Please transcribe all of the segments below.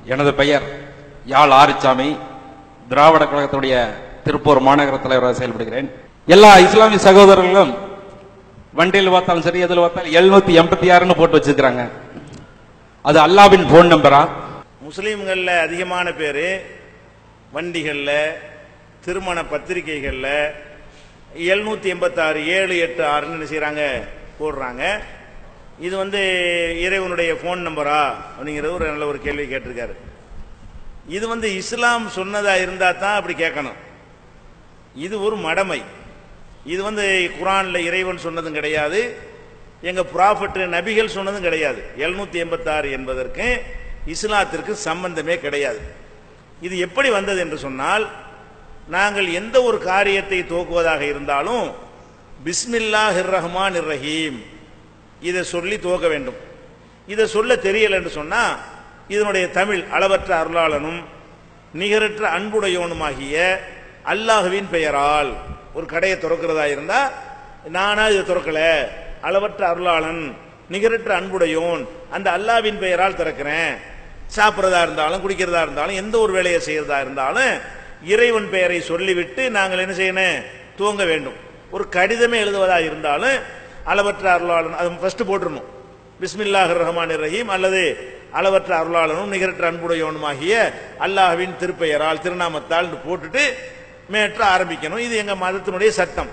எனது பெயர் யாழ் ஆரிச்சாமி திராவிட கழகத்துடைய திருப்பூர் மாநகர தலைவராக செயல்படுகிறேன் எல்லா இஸ்லாமிய சகோதரர்களும் வண்டியில் பார்த்தாலும் சரி எதில் பார்த்தாலும் எழுநூத்தி எண்பத்தி ஆறுன்னு போட்டு வச்சிருக்கிறாங்க அது அல்லாவின் போன் நம்பரா முஸ்லீம்கள்ல அதிகமான பேர் வண்டிகள்ல திருமண பத்திரிகைகள்ல எழுநூத்தி எண்பத்தாறு ஏழு எட்டு ஆறுன்னு என்ன செய்றாங்க போடுறாங்க இது வந்து இறைவனுடைய ஃபோன் நம்பரா அப்படிங்கிற ஒரு நல்ல ஒரு கேள்வி கேட்டிருக்காரு இது வந்து இஸ்லாம் சொன்னதா இருந்தா தான் அப்படி கேட்கணும் இது ஒரு மடமை இது வந்து குரான்ல இறைவன் சொன்னதும் கிடையாது எங்க ப்ராஃபட் நபிகள் சொன்னதும் கிடையாது எழுநூத்தி எண்பத்தாறு என்பதற்கு இஸ்லாத்திற்கு சம்பந்தமே கிடையாது இது எப்படி வந்தது என்று சொன்னால் நாங்கள் எந்த ஒரு காரியத்தை துவக்குவதாக இருந்தாலும் பிஸ்மில்லாஹிர் ரஹ்மான் ரஹீம் இதை சொல்லி துவக்க வேண்டும் இதை சொல்ல தெரியல என்று சொன்னா இதனுடைய தமிழ் அளவற்ற அருளாளனும் நிகரற்ற அன்புடையவனுமாகிய அல்லாஹுவின் பெயரால் ஒரு கடையை திறக்கிறதா இருந்தா நானா இதை திறக்கல அளவற்ற அருளாளன் நிகரற்ற அன்புடையோன் அந்த அல்லாவின் பெயரால் திறக்கிறேன் சாப்பிட்றதா இருந்தாலும் குடிக்கிறதா இருந்தாலும் எந்த ஒரு வேலையை செய்யறதா இருந்தாலும் இறைவன் பெயரை சொல்லிவிட்டு நாங்கள் என்ன செய்யணும் துவங்க வேண்டும் ஒரு கடிதமே எழுதுவதா இருந்தாலும் அளவற்ற அருளாளன் அது ஃபர்ஸ்ட் போட்டுருணும் பிஸ்மில்லாஹிர் ரஹ்மான் ரஹீம் அல்லது அளவற்ற அருளாளனும் நிகரற்ற அன்புடையவனுமாகிய அல்லாஹ்வின் திருப்பெயரால் திருநாமத்தால் போட்டுட்டு மேற்ற ஆரம்பிக்கணும் இது எங்க மதத்தினுடைய சட்டம்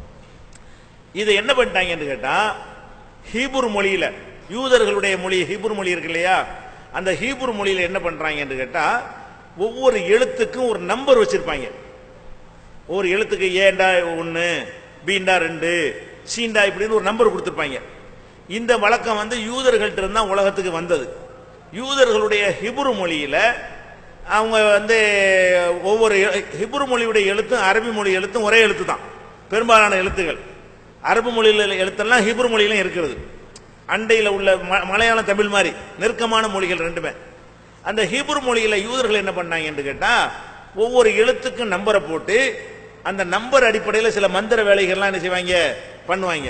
இதை என்ன பண்ணிட்டாங்க என்று கேட்டா ஹீபுர் மொழியில யூதர்களுடைய மொழி ஹீபுர் மொழி இருக்கு இல்லையா அந்த ஹீபுர் மொழியில என்ன பண்றாங்க என்று கேட்டா ஒவ்வொரு எழுத்துக்கும் ஒரு நம்பர் வச்சிருப்பாங்க ஒரு எழுத்துக்கு ஏண்டா ஒன்னு பீண்டா ரெண்டு சீண்டா இப்படின்னு ஒரு நம்பர் கொடுத்துருப்பாங்க இந்த வழக்கம் வந்து யூதர்கள்ட்ட இருந்தா உலகத்துக்கு வந்தது யூதர்களுடைய ஹிப்ரு மொழியில அவங்க வந்து ஒவ்வொரு எழு- ஹிப்ரு மொழியுடைய எழுத்தும் அரபி மொழி எழுத்தும் ஒரே எழுத்து தான் பெரும்பாலான எழுத்துகள் அரபு மொழியில எழுத்தெல்லாம் ஹிப்ரு மொழியிலும் இருக்கிறது அண்டையில் உள்ள ம- மலையாளம் தமிழ் மாதிரி நெருக்கமான மொழிகள் ரெண்டுமே அந்த ஹீப்ரு மொழியில யூதர்கள் என்ன பண்ணாங்க என்று கேட்டா ஒவ்வொரு எழுத்துக்கும் நம்பரை போட்டு அந்த நம்பர் அடிப்படையில் சில மந்திர வேலைகள்லாம் என்ன செய்வாங்க பண்ணுவாங்க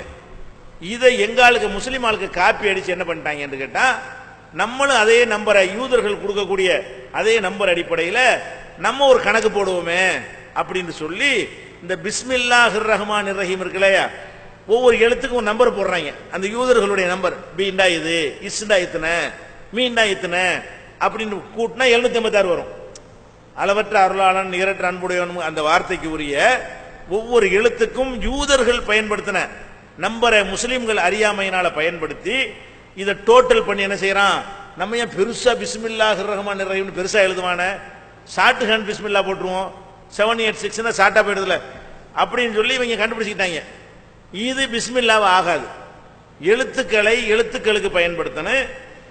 இதை எங்காளுக்கு முஸ்லீம் ஆளுக்கு காப்பி அடிச்சு என்ன பண்ணிட்டாங்க என்று கேட்டா நம்மளும் அதே நம்பரை யூதர்கள் கொடுக்கக்கூடிய அதே நம்பர் அடிப்படையில் நம்ம ஒரு கணக்கு போடுவோமே அப்படின்னு சொல்லி இந்த பிஸ்மில்லாஹிர் ரஹ்மான் ரஹீம் இருக்கு இல்லையா ஒவ்வொரு எழுத்துக்கும் ஒரு நம்பர் போடுறாங்க அந்த யூதர்களுடைய நம்பர் பீண்டா இது இஸ்டா இத்தனை மீண்டா இத்தனை அப்படின்னு கூட்டினா எழுநூத்தி ஐம்பத்தாறு வரும் அளவற்ற அருளாளன் நிகரற்ற அன்புடையவன் அந்த வார்த்தைக்கு உரிய ஒவ்வொரு எழுத்துக்கும் யூதர்கள் பயன்படுத்தின நம்பரை முஸ்லிம்கள் அறியாமையினால பயன்படுத்தி இதை டோட்டல் பண்ணி என்ன செய்யறான் நம்ம ஏன் பெருசா பிஸ்மில்லாஹ் ரஹ்மான் ரஹீம்னு பெருசா எழுதுவானே ஷார்ட் ஹேண்ட் பிஸ்மில்லா போட்டுருவோம் செவன் எயிட் சிக்ஸ் ஷார்ட்டா போயிடுதுல அப்படின்னு சொல்லி இவங்க கண்டுபிடிச்சிக்கிட்டாங்க இது பிஸ்மில்லாவ ஆகாது எழுத்துக்களை எழுத்துக்களுக்கு பயன்படுத்தணும்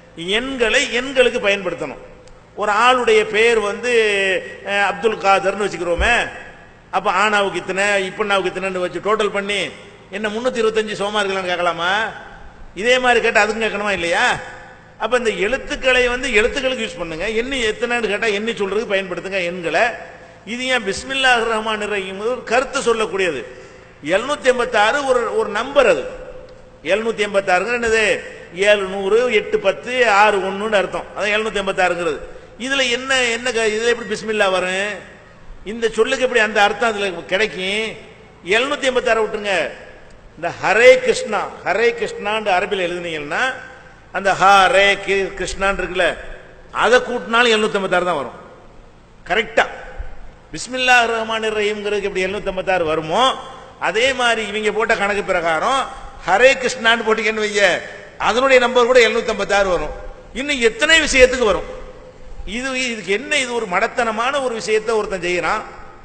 எண்களை எண்களுக்கு பயன்படுத்தணும் ஒரு ஆளுடைய பெயர் வந்து அஹ், அப்துல் காதர்னு வச்சுக்கிறோமே அப்ப ஆனாவுக்கு இத்தனை இப்பண்ணாவுக்கு இத்தனைன்னு வச்சு டோட்டல் பண்ணி என்ன முன்னூத்தி இருபத்தஞ்சு சோமா இருக்கலாம்னு கேட்கலாமா இதே மாதிரி கேட்டா அதுக்கும் கேட்கணுமா இல்லையா அப்ப இந்த எழுத்துக்களை வந்து எழுத்துக்களுக்கு யூஸ் பண்ணுங்க எண்ணி எத்தனைன்னு கேட்டா எண்ணி சொல்றதுக்கு பயன்படுத்துங்க எண்களை இது ஏன் பிஸ்மில்லாஹ் ரஹ்மான் ரஹீம் ஒரு கருத்து சொல்லக்கூடியது எழுநூத்தி எண்பத்தாறு ஒரு ஒரு நம்பர் அது எழுநூத்தி எண்பத்தாறுங்கிறது என்னது ஏழு நூறு எட்டு பத்து ஆறு ஒண்ணுன்னு அர்த்தம் அதான் எழுநூத்தி எண்பத்தாறுங்கிறது இதுல என்ன என்ன க- இதுல எப்படி பிஸ்மில்லா வரும் இந்த சொல்லுக்கு எப்படி அந்த அர்த்தம் அதுல கிடைக்கும் எழுநூத்தி எண்பத்தாறு விட்டுருங்க இந்த ஹரே கிருஷ்ணா ஹரே கிருஷ்ணான்னு அரபில் எழுதுனீங்கன்னா அந்த ஹரே கி- கிருஷ்ணான்னு இருக்குல்ல அதை கூட்டினாலும் எழுநூத்தி எண்பத்தாறு தான் வரும் கரெக்டா பிஸ்மில்லா ரஹ்மான் ரஹீம்ங்கிறதுக்கு எப்படி 756 வருமோ அதே மாதிரி இவங்க போட்ட கணக்கு பிரகாரம் ஹரே கிருஷ்ணான்னு போட்டீங்கன்னு வைங்க அதனுடைய நம்பர் கூட 756 வரும் இன்னும் எத்தனை விஷயத்துக்கு வரும் இது இதுக்கு என்ன இது ஒரு மடத்தனமான ஒரு விஷயத்தை ஒருத்தன் செய்யறான்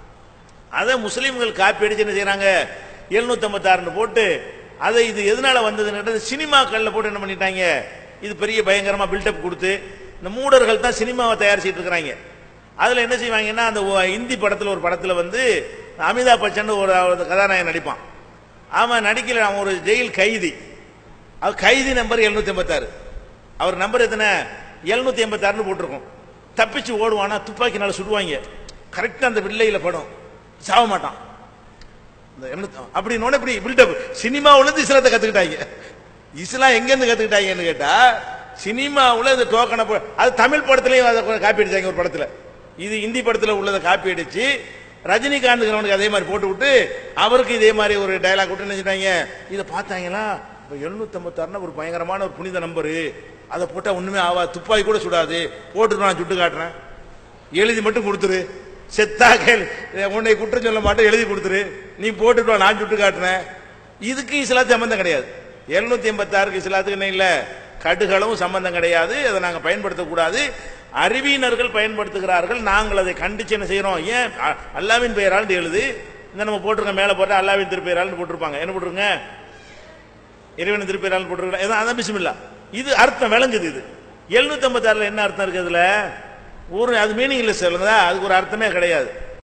அதை முஸ்லீம்கள் காப்பி அடிச்சு என்ன செய்யறாங்க 756 போட்டு அதை இது எதனால வந்ததுன்னு சினிமாக்கள்ல போட்டு என்ன பண்ணிட்டாங்க இது பெரிய பயங்கரமா பில்டப் கொடுத்து இந்த மூடர்கள் தான் சினிமாவை தயாரிச்சிட்டு இருக்கிறாங்க அதுல என்ன செய்வாங்கன்னா அந்த ஒ- இந்தி படத்துல ஒரு படத்துல வந்து அமிதாப் பச்சன் ஒரு ஒரு கதாநாயகன் நடிப்பான் அவன் நடிக்கல அவன் ஒரு ஜெயில் கைதி அவர் கைதி நம்பர் 786 அவர் நம்பர் எத்தனை 786 எண்பத்தாறுன்னு போட்டிருக்கும் தப்பிச்சு ஓடுவானா துப்பாக்கினால சுடுவாங்க கரெக்டா அந்த வில்லையில படம் சாவ மாட்டான் இந்த எண்ணூத்தி- அப்படின்னு உடனே இப்படி பில்டப் சினிமாவுல இருந்து இஸ்லாத்தை கத்துக்கிட்டாங்க இஸ்லாம் எங்க இருந்து கத்துக்கிட்டாங்கன்னு கேட்டா சினிமாவுல இந்த டோக்கனை போ- அது தமிழ் படத்துலயும் அதை காப்பி அடிச்சாங்க ஒரு படத்துல இது இந்தி படத்துல உள்ளதை காப்பி அடிச்சு ரஜினிகாந்த் அதே மாதிரி போட்டு விட்டு அவருக்கு இதே மாதிரி ஒரு டயலாக் விட்டு நினைச்சிட்டாங்க இதை பார்த்தாங்களா இப்போ எழுநூத்தம்பத்தாறுனா ஒரு பயங்கரமான ஒரு புனித நம்பரு அதை போட்டா ஒண்ணுமே ஆவா துப்பாக்கி கூட சுடாது போட்டு நான் சுட்டு காட்டுறேன் எழுதி மட்டும் கொடுத்துரு செத்தா கேள் உன்னை குற்றம் சொல்ல மாட்டேன் எழுதி கொடுத்துரு நீ போட்டுட்டு வா, நான் சுட்டு காட்டுறேன் இதுக்கு இஸ்லாத்து சம்பந்தம் கிடையாது எழுநூத்தி எண்பத்தாறுக்கு இஸ்லாத்துக்கு என்ன இல்ல கடுகளவும் சம்பந்தம் கிடையாது அதை நாங்க பயன்படுத்தக்கூடாது அறிவியினர்கள் பயன்படுத்துகிறார்கள் நாங்கள் அதை கண்டிச்சு என்ன செய்யறோம் ஏன் அ- அல்லாவின் பெயரால் எழுது இந்த நம்ம போட்டிருக்கோம் மேல போட்டு அல்லாவின் திருப்பெயரால் போட்டிருப்பாங்க என்ன போட்டிருங்க இறைவன் திருப்பெயரால் போட்டிருக்கோம் ஏதோ அதான் பிஸ்மில்லா இது அர்த்தம் விளங்குது இது எழுநூத்தி ஐம்பத்தாறுல என்ன அர்த்தம் இருக்கு அதுல ஒரு அது மீனிங் இல்ல சொல்லுங்க அதுக்கு ஒரு அர்த்தமே கிடையாது